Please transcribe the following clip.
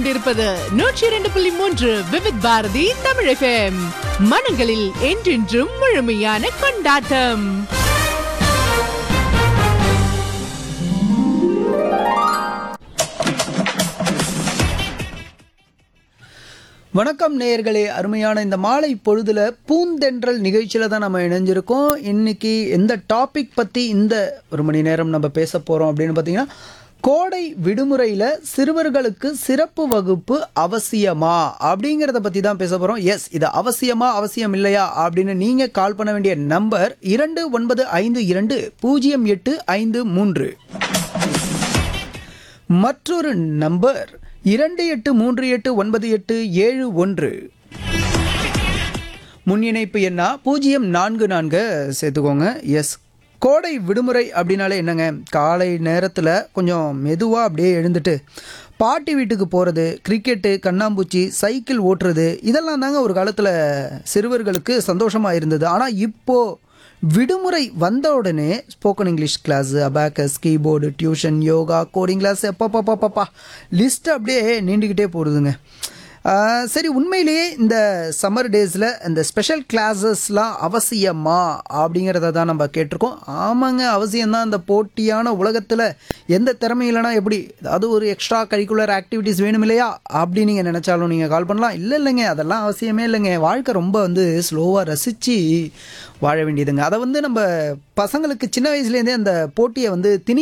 கேட்டுக்கொண்டிருப்பது நூற்றி இரண்டு புள்ளி மூன்று விவித் பாரதி தமிழ் FM. மனங்களில் என்றென்றும் முழுமையான கொண்டாட்டம் வணக்கம் நேயர்களே அருமையான இந்த மாலை பொழுதுல பூந்தென்றல் நிகழ்ச்சியில தான் நம்ம இணைஞ்சிருக்கோம் இன்னைக்கு எந்த டாபிக் பத்தி இந்த ஒரு மணி நேரம் நம்ம பேச போறோம் அப்படின்னு பார்த்தீங்கன்னா கோடை விடுமுறையில சிறுவர்களுக்கு சிறப்பு வகுப்பு அவசியமா அப்படிங்கிறத பத்தி தான் பேச போறோம் எஸ் இது அவசியமா அவசியம் இல்லையா அப்படின்னு நீங்க கால் பண்ண வேண்டிய நம்பர் இரண்டு ஒன்பது ஐந்து இரண்டு பூஜ்ஜியம் எட்டு ஐந்து மூன்று மற்றொரு நம்பர் இரண்டு எட்டு மூன்று எட்டு ஒன்பது எட்டு ஏழு ஒன்று முன் இணைப்பு என்ன பூஜ்ஜியம் நான்கு நான்கு சேர்த்துக்கோங்க எஸ் கோடை விடுமுறை அப்படின்னாலே என்னங்க காலை நேரத்தில் கொஞ்சம் மெதுவாக அப்படியே எழுந்துட்டு பாட்டி வீட்டுக்கு போகிறது கிரிக்கெட்டு கண்ணாம்பூச்சி சைக்கிள் ஓட்டுறது இதெல்லாம் தாங்க ஒரு காலத்தில் சிறுவர்களுக்கு சந்தோஷமாக இருந்தது ஆனால் இப்போது விடுமுறை வந்த உடனே spoken English class abacus keyboard tuition yoga coding class எப்பப்பா லிஸ்ட் அப்படியே நீண்டுக்கிட்டே போடுதுங்க ஆஹ் சரி உண்மையிலேயே இந்த சம்மர் டேஸில் இந்த ஸ்பெஷல் கிளாஸஸ்லாம் அவசியமா அப்படிங்கிறத தான் நம்ம கேட்டிருக்கோம் ஆமாங்க அவசியம்தான் இந்த போட்டியான உலகத்தில் எந்த திறமை இல்லைனா எப்படி அதாவது ஒரு எக்ஸ்ட்ரா கரிக்குலர் ஆக்டிவிட்டீஸ் வேணும் இல்லையா அப்படி நீங்கள் நினச்சாலும் நீங்கள் கால் பண்ணலாம் இல்லை இல்லைங்க அதெல்லாம் அவசியமே இல்லைங்க வாழ்க்கை ரொம்ப வந்து ஸ்லோவாக ரசித்து வாழ வேண்டியதுங்க அதை வந்து நம்ம பசங்களுக்கு சின்ன வயசுலேருந்தே அந்த போட்டியை வந்து திணி